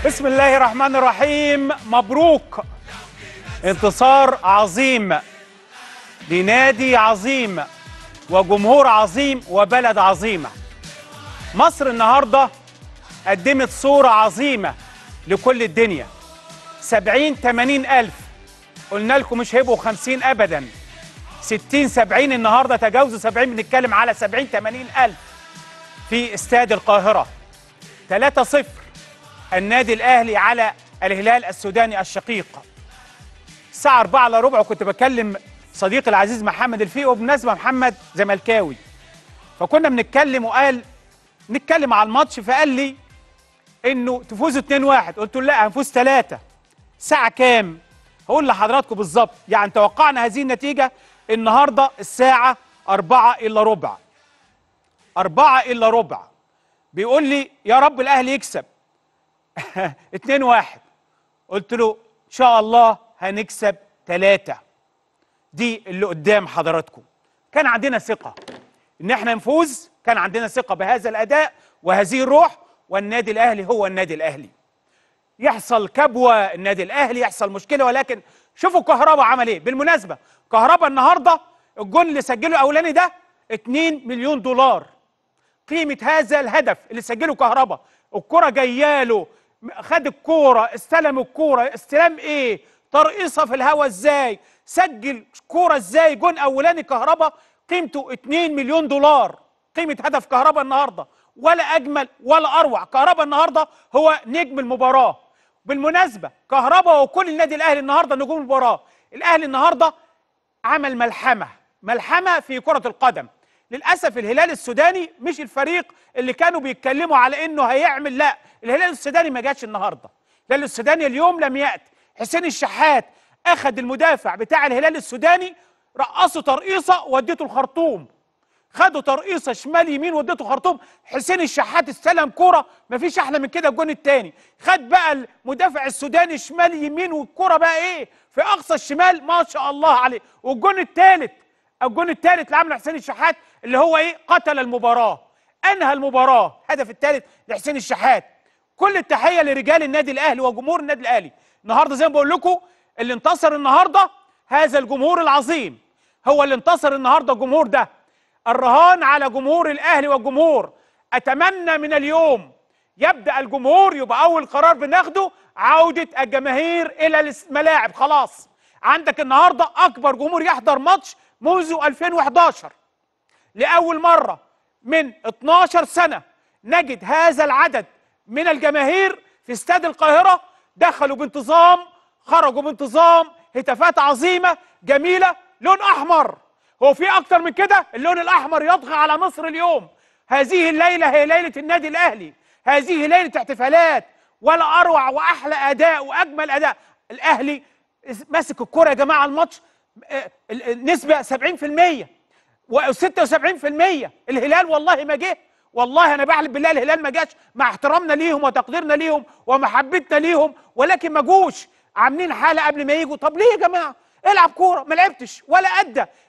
بسم الله الرحمن الرحيم مبروك انتصار عظيم لنادي عظيم وجمهور عظيم وبلد عظيمة مصر النهاردة قدمت صورة عظيمة لكل الدنيا سبعين تمانين ألف قلنا لكم مش هيبقوا خمسين أبدا ستين سبعين النهاردة تجاوزوا سبعين بنتكلم على سبعين تمانين ألف في استاد القاهرة 3 صفر النادي الأهلي على الهلال السوداني الشقيق الساعة 4 الا ربع كنت بكلم صديقي العزيز محمد الفقي وبمناسبة محمد زملكاوي فكنا بنتكلم وقال نتكلم على الماتش فقال لي انه تفوزوا 2-1 قلت له لا هنفوز 3 الساعة كام؟ هقول لحضراتكم بالظبط يعني توقعنا هذه النتيجة النهارده الساعة 4 الا ربع 4 الا ربع بيقول لي يا رب الاهلي يكسب 2 1 قلت له ان شاء الله هنكسب 3 دي اللي قدام حضراتكم كان عندنا ثقة ان احنا نفوز كان عندنا ثقة بهذا الاداء وهذه الروح والنادي الاهلي هو النادي الاهلي يحصل كبوة النادي الاهلي يحصل مشكلة ولكن شوفوا كهربا عمل ايه بالمناسبة كهربا النهاردة الجون اللي سجله الاولاني ده 2 مليون دولار قيمة هذا الهدف اللي سجله كهربا الكرة جايه له خد الكورة استلم الكورة استلام ايه ترقيصة في الهوا ازاي سجل كورة ازاي جون اولاني كهربا قيمته 2 مليون دولار قيمة هدف كهربا النهاردة ولا اجمل ولا اروع كهربا النهاردة هو نجم المباراة بالمناسبة كهربا وكل النادي الاهلي النهاردة نجوم المباراة الاهلي النهاردة عمل ملحمة ملحمة في كرة القدم للاسف الهلال السوداني مش الفريق اللي كانوا بيتكلموا على انه هيعمل لا الهلال السوداني ما جاش النهارده الهلال السوداني اليوم لم ياتي حسين الشحات اخذ المدافع بتاع الهلال السوداني رقصه ترقيصه وديته الخرطوم خدوا ترقيصه شمال يمين وديته خرطوم حسين الشحات استلم كوره مفيش احلى من كده الجون الثاني خد بقى المدافع السوداني شمال يمين والكوره بقى ايه في اقصى الشمال ما شاء الله عليه والجون الثالث الجون الثالث اللي عمله حسين الشحات اللي هو ايه قتل المباراه انهى المباراه هدف الثالث لحسين الشحات كل التحيه لرجال النادي الاهلي وجمهور النادي الاهلي النهارده زي ما بقول لكم اللي انتصر النهارده هذا الجمهور العظيم هو اللي انتصر النهارده الجمهور ده الرهان على جمهور الاهلي والجمهور اتمنى من اليوم يبدا الجمهور يبقى اول قرار بناخده عوده الجماهير الى الملاعب خلاص عندك النهارده اكبر جمهور يحضر ماتش منذ 2011 لأول مرة من 12 سنة نجد هذا العدد من الجماهير في استاد القاهرة دخلوا بانتظام خرجوا بانتظام هتافات عظيمة جميلة لون أحمر هو في أكتر من كده اللون الأحمر يطغى على مصر اليوم هذه الليلة هي ليلة النادي الأهلي هذه ليلة احتفالات ولا أروع وأحلى أداء وأجمل أداء الأهلي ماسك الكرة يا جماعة الماتش النسبة 70% و76% الهلال والله ما جه والله انا بحلف بالله الهلال ما جاش مع احترامنا ليهم وتقديرنا ليهم ومحبتنا ليهم ولكن ما جوش عاملين حاله قبل ما يجوا طب ليه يا جماعه العب كوره ما لعبتش ولا ادى